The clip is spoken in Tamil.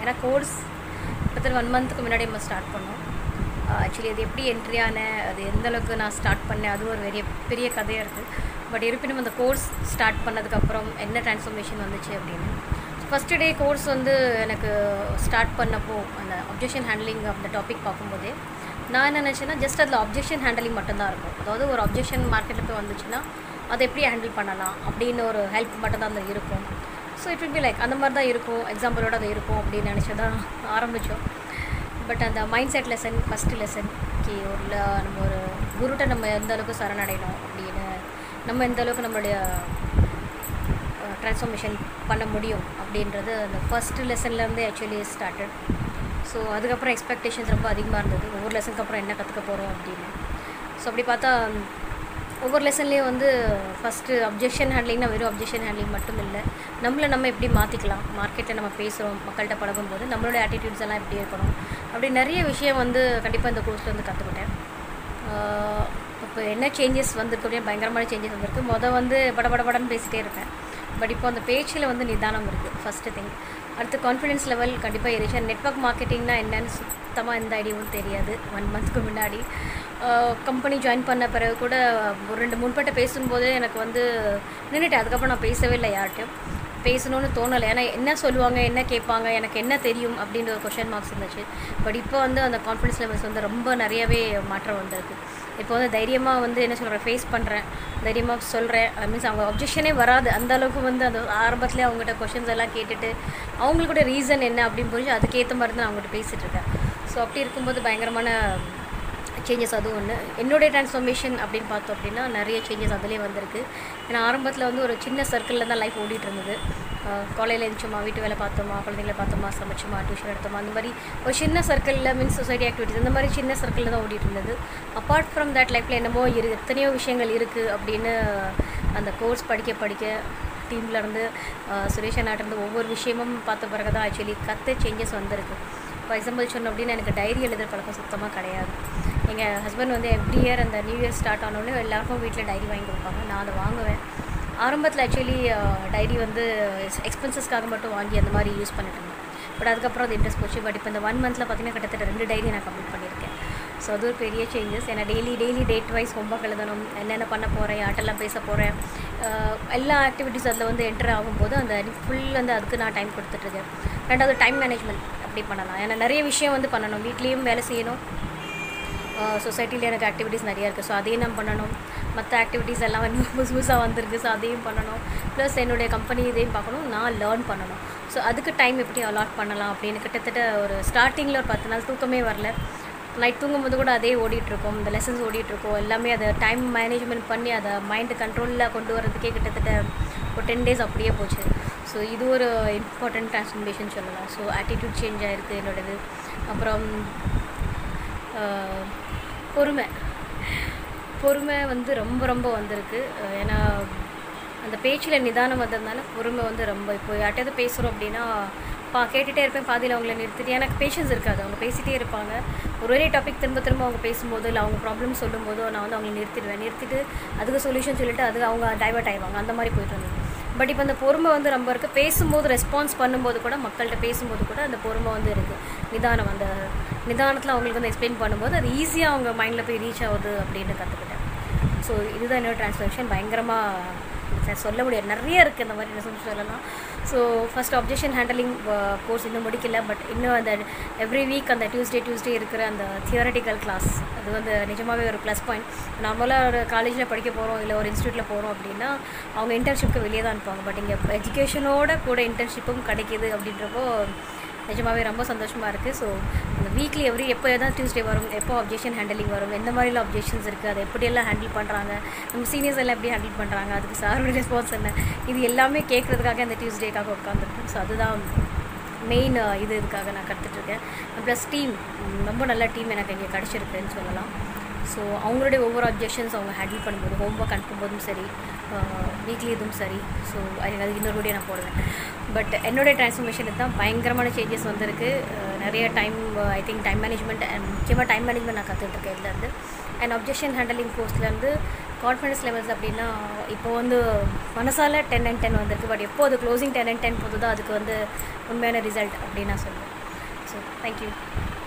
ஏன்னா கோர்ஸ் கிட்டத்தட்ட ஒன் மந்த்துக்கு முன்னாடி நம்ம ஸ்டார்ட் பண்ணோம் ஆக்சுவலி அது எப்படி என்ட்ரி ஆனேன் அது எந்த அளவுக்கு நான் ஸ்டார்ட் பண்ணேன் அது ஒரு பெரிய பெரிய கதையாக இருக்குது பட் இருப்பினும் அந்த கோர்ஸ் ஸ்டார்ட் பண்ணதுக்கப்புறம் என்ன ட்ரான்ஸ்ஃபர்மேஷன் வந்துச்சு அப்படின்னு ஃபஸ்ட்டு டே கோர்ஸ் வந்து எனக்கு ஸ்டார்ட் பண்ணப்போ அந்த அப்ஜெக்ஷன் ஹேண்ட்லிங் அந்த டாபிக் பார்க்கும்போதே நான் என்ன நினச்சேன்னா ஜஸ்ட் அதில் அப்ஜெக்ஷன் ஹேண்டலிங் மட்டும்தான் இருக்கும் அதாவது ஒரு அப்ஜெக்ஷன் மார்க்கெட்டில் போய் வந்துச்சுன்னா அதை எப்படி ஹேண்டில் பண்ணலாம் அப்படின்னு ஒரு ஹெல்ப் மட்டும் தான் அதில் இருக்கும் so it will be like அந்த மாதிரி தான் இருக்கும் எக்ஸாம்பிளோட அது இருக்கும் அப்படின்னு நினச்சி தான் ஆரம்பித்தோம் பட் அந்த mind set lesson first lesson கி ஒரு ல- நம்ம ஒரு குருட்ட நம்ம எந்த அளவுக்கு சரணடையணும் அப்படின்னு நம்ம எந்த அளவுக்கு நம்மளுடைய ட்ரான்ஸ்ஃபர்மேஷன் பண்ண முடியும் அப்படின்றது அந்த ஃபஸ்ட்டு லெசன்லேருந்து ஆக்சுவலி ஸ்டார்டட் ஸோ அதுக்கப்புறம் எக்ஸ்பெக்டேஷன்ஸ் ரொம்ப அதிகமாக இருந்தது ஒவ்வொரு லெசனுக்கு அப்புறம் என்ன கற்றுக்க போகிறோம் அப்படின்னு ஸோ அப்படி பார்த்தா ஒவ்வொரு லெசன்லேயும் வந்து ஃபஸ்ட்டு அப்ஜெக்ஷன் ஹேண்ட்லிங்னா வெறும் அப்ஜெக்ஷன் ஹேண்ட்லிங் மட்டும் இல்லை நம்மளை நம்ம எப்படி மாற்றிக்கலாம் மார்க்கெட்டில் நம்ம பேசுகிறோம் மக்கள்கிட்ட பழகும்போது நம்மளோட ஆட்டிடியூட்ஸ் எல்லாம் எப்படி இருக்கணும் அப்படி நிறைய விஷயம் வந்து கண்டிப்பாக இந்த கோர்ஸில் வந்து கற்றுக்கிட்டேன் இப்போ என்ன சேஞ்சஸ் வந்திருக்கு அப்படின்னு பயங்கரமான சேஞ்சஸ் வந்திருக்கு மொதல் வந்து பட பட படன்னு பேசிகிட்டே இருப்பேன் பட் இப்போ அந்த பேச்சில் வந்து நிதானம் இருக்குது ஃபஸ்ட்டு திங் அடுத்து கான்ஃபிடன்ஸ் லெவல் கண்டிப்பாக ஏறிச்சு நெட்ஒர்க் மார்க்கெட்டிங்னா என்னன்னு சுத்தமாக எந்த ஐடியாவும் தெரியாது ஒன் மந்த்துக்கு முன்னாடி கம்பெனி ஜாயின் பண்ண பிறகு கூட ஒரு ரெண்டு முன்பட்ட பேசும்போதே எனக்கு வந்து நின்றுட்டேன் அதுக்கப்புறம் நான் பேசவே இல்லை யார்கிட்டையும் பேசணும்னு தோணலை ஏன்னா என்ன சொல்லுவாங்க என்ன கேட்பாங்க எனக்கு என்ன தெரியும் அப்படின்ற ஒரு கொஷின் மார்க்ஸ் இருந்துச்சு பட் இப்போ வந்து அந்த கான்ஃபிடன்ஸ் லெவல்ஸ் வந்து ரொம்ப நிறையவே மாற்றம் வந்திருக்கு இப்போ வந்து தைரியமாக வந்து என்ன சொல்கிறேன் ஃபேஸ் பண்ணுறேன் தைரியமாக சொல்கிறேன் ஐ மீன்ஸ் அவங்க அப்ஜெக்ஷனே வராது அந்த அளவுக்கு வந்து அந்த ஆரம்பத்துலேயே அவங்ககிட்ட கொஷின்ஸ் எல்லாம் கேட்டுட்டு அவங்களோட ரீசன் என்ன அப்படின்னு புரிஞ்சு அதுக்கேற்ற மாதிரி தான் நான் அவங்ககிட்ட பேசிகிட்டு இருக்கேன் ஸோ அப்படி இருக்கும்போது பயங்கரமான சேஞ்சஸ் அதுவும் ஒன்று என்னுடைய ட்ரான்ஸ்ஃபர்மேஷன் அப்படின்னு பார்த்தோம் அப்படின்னா நிறைய சேஞ்சஸ் அதிலே வந்திருக்கு ஏன்னா ஆரம்பத்தில் வந்து ஒரு சின்ன சர்க்கிளில் தான் லைஃப் ஓடிட்டு இருந்தது காலையில் எழுந்தோமா வீட்டு வேலை பார்த்தோமா குழந்தைங்கள பார்த்தோமா சமைச்சோமா டியூஷன் எடுத்தோமா அந்த மாதிரி ஒரு சின்ன சர்க்கிளில் மீன்ஸ் சொசைட்டி ஆக்டிவிட்டிஸ் இந்த மாதிரி சின்ன சர்க்கிளில் தான் ஓடிட்டு இருந்தது அப்பார்ட் ஃப்ரம் தட் லைஃப்பில் என்னமோ இரு எத்தனையோ விஷயங்கள் இருக்குது அப்படின்னு அந்த கோர்ஸ் படிக்க படிக்க டீமில் இருந்து சுரேஷ் அண்ணாட்டிருந்து ஒவ்வொரு விஷயமும் பார்த்த பிறகு தான் ஆக்சுவலி கற்று சேஞ்சஸ் வந்திருக்கு ஃபார் எக்ஸாம்பிள் சொன்னோம் அப்படின்னா எனக்கு டைரி எழுதுகிற பழக்கம் சுத்தமாக கிடையாது எங்கள் ஹஸ்பண்ட் வந்து எவ்ரி இயர் அந்த நியூ இயர் ஸ்டார்ட் ஆனோடனே எல்லாருக்கும் வீட்டில் டைரி வாங்கி கொடுப்பாங்க நான் அதை வாங்குவேன் ஆரம்பத்தில் ஆக்சுவலி டைரி வந்து எக்ஸ்பென்சஸ்க்காக மட்டும் வாங்கி அந்த மாதிரி யூஸ் பண்ணிட்டு இருந்தேன் பட் அதுக்கப்புறம் அது இன்ட்ரெஸ்ட் போச்சு பட் இப்போ இந்த ஒன் மந்தில் பார்த்தீங்கன்னா கிட்டத்தட்ட ரெண்டு டைரி நான் கம்ப்ளீட் பண்ணியிருக்கேன் ஸோ அது ஒரு பெரிய சேஞ்சஸ் ஏன்னா daily daily date wise homework எழுதணும் என்னென்ன பண்ண போகிறேன் யார்ட்டெல்லாம் பேச போகிறேன் எல்லா ஆக்டிவிட்டீஸ் அதில் வந்து என்டர் ஆகும்போது அந்த ஃபுல் வந்து அதுக்கு நான் டைம் கொடுத்துட்ருக்கேன் ரெண்டாவது டைம் மேனேஜ்மெண்ட் அப்படி பண்ணலாம் ஏன்னா நிறைய விஷயம் வந்து பண்ணணும் வீட்லேயும் வேலை செய்யணும் சொசைட்டியில் எனக்கு ஆக்டிவிட்டீஸ் நிறையா இருக்குது ஸோ அதையும் நான் பண்ணணும் மற்ற ஆக்டிவிட்டீஸ் எல்லாம் இன்னும் புதுசு புதுசாக வந்திருக்கு ஸோ அதையும் பண்ணணும் ப்ளஸ் என்னுடைய கம்பெனி இதையும் பார்க்கணும் நான் லேர்ன் பண்ணணும் ஸோ அதுக்கு டைம் எப்படி அலாட் பண்ணலாம் அப்படின்னு கிட்டத்தட்ட ஒரு ஸ்டார்டிங்கில் ஒரு பத்து நாள் தூக்கமே வரல நைட் தூங்கும்போது கூட அதே ஓடிட்டுருக்கோம் இந்த லெசன்ஸ் ஓடிட்டுருக்கோம் எல்லாமே அதை டைம் மேனேஜ்மெண்ட் பண்ணி அதை மைண்டு கண்ட்ரோலில் கொண்டு வரதுக்கே கிட்டத்தட்ட ஒரு டென் டேஸ் அப்படியே போச்சு ஸோ இது ஒரு இம்பார்ட்டண்ட் ட்ரான்ஸ்ஃபர்மேஷன் சொல்லலாம் ஸோ ஆட்டிடியூட் சேஞ்ச் ஆகிருக்கு என்னோடது அப்புறம் பொறுமை பொறுமை வந்து ரொம்ப ரொம்ப வந்திருக்கு ஏன்னா அந்த பேச்சில் நிதானம் வந்ததுனால பொறுமை வந்து ரொம்ப இப்போ யார்ட்டையாவது பேசுகிறோம் அப்படின்னா பா கேட்டுகிட்டே இருப்பேன் பாதியில் அவங்கள நிறுத்திட்டு எனக்கு பேஷன்ஸ் இருக்காது அவங்க பேசிகிட்டே இருப்பாங்க ஒரு ஒரே டாபிக் திரும்ப திரும்ப அவங்க பேசும்போது இல்லை அவங்க ப்ராப்ளம் சொல்லும்போதோ நான் வந்து அவங்களை நிறுத்திடுவேன் நிறுத்திட்டு அதுக்கு சொல்யூஷன் சொல்லிவிட்டு அது அவங்க டைவர்ட் ஆயிடுவாங்க அந்த மாதிரி போயிட்டு இருந்தது பட் இப்போ அந்த பொறுமை வந்து ரொம்ப இருக்குது பேசும்போது ரெஸ்பான்ஸ் பண்ணும்போது கூட மக்கள்கிட்ட பேசும்போது கூட அந்த பொறுமை வந்து இருக்குது நிதானம் அந்த நிதானத்தில் அவங்களுக்கு வந்து எக்ஸ்பிளைன் பண்ணும்போது அது ஈஸியாக அவங்க மைண்டில் போய் ரீச் ஆகுது அப்படின்னு கற்றுக்கிட்டேன் ஸோ இதுதான் என்னோட ட்ரான்ஸ்ஃபர்மேஷன் பயங்கரமாக சொல்ல முடியாது நிறைய இருக்குது இந்த மாதிரி என்ன சொல்லலாம் so first objection handling course இன்னும் முடிக்கல பட் இன்னும் அந்த எவ்ரி வீக் அந்த டியூஸ்டே டியூஸ்டே இருக்கிற அந்த தியரட்டிக்கல் கிளாஸ் அது வந்து நிஜமாகவே ஒரு ப்ளஸ் பாயிண்ட் நார்மலாக ஒரு காலேஜில் படிக்க போகிறோம் இல்லை ஒரு இன்ஸ்டியூட்டில் போகிறோம் அப்படின்னா அவங்க இன்டர்ன்ஷிப்க்கு வெளியே தான் அனுப்புவாங்க பட் இங்கே எஜுகேஷனோட கூட இன்டர்ன்ஷிப்பும் கிடைக்கிது அப்படின்றப்போ நிஜமாகவே ரொம்ப சந்தோஷமாக இருக்குது ஸோ அந்த வீக்லி எவ்ரி எப்போ எதாவது டியூஸ்டே வரும் எப்போ அப்ஜெக்ஷன் ஹேண்டலிங் வரும் எந்த மாதிரிலாம் அப்ஜெக்ஷன்ஸ் இருக்குது அதை எப்படியெல்லாம் ஹேண்டில் பண்ணுறாங்க நம்ம சீனியர்ஸ் எல்லாம் எப்படி ஹேண்டில் பண்ணுறாங்க அதுக்கு சாரோட ரெஸ்பான்ஸ் என்ன இது எல்லாமே கேட்குறதுக்காக அந்த டியூஸ்டேக்காக உட்காந்துருக்கேன் ஸோ அதுதான் மெயின் இது இதுக்காக நான் கற்றுட்ருக்கேன் ப்ளஸ் டீம் ரொம்ப நல்ல டீம் எனக்கு இங்கே கிடச்சிருக்குன்னு சொல்லலாம் ஸோ அவங்களுடைய ஒவ்வொரு அப்ஜெக்ஷன்ஸ் அவங்க ஹேண்டில் பண்ணும்போது ஹோம்ஒர்க் அனுப்பும்போதும் சரி வீக்லி இதுவும் சரி ஸோ எனக்கு அது இன்னொரு வீடியோ நான் போடுவேன் பட் என்னுடைய ட்ரான்ஸ்ஃபர்மேஷன் தான் பயங்கரமான சேஞ்சஸ் வந்திருக்கு நிறைய time I think time management and முக்கியமாக டைம் மேனேஜ்மெண்ட் நான் கற்றுட்ருக்கேன் இதுலேருந்து அண்ட் அப்ஜெக்ஷன் ஹேண்டலிங் கோர்ஸ்லேருந்து கான்ஃபிடன்ஸ் லெவல்ஸ் அப்படின்னா இப்போ வந்து மனசால டென் அண்ட் டென் வந்திருக்கு பட் எப்போ அது க்ளோசிங் டென் அண்ட் டென் போது தான் அதுக்கு வந்து உண்மையான ரிசல்ட் அப்படின்னு நான் சொல்லுவேன் ஸோ தேங்க்யூ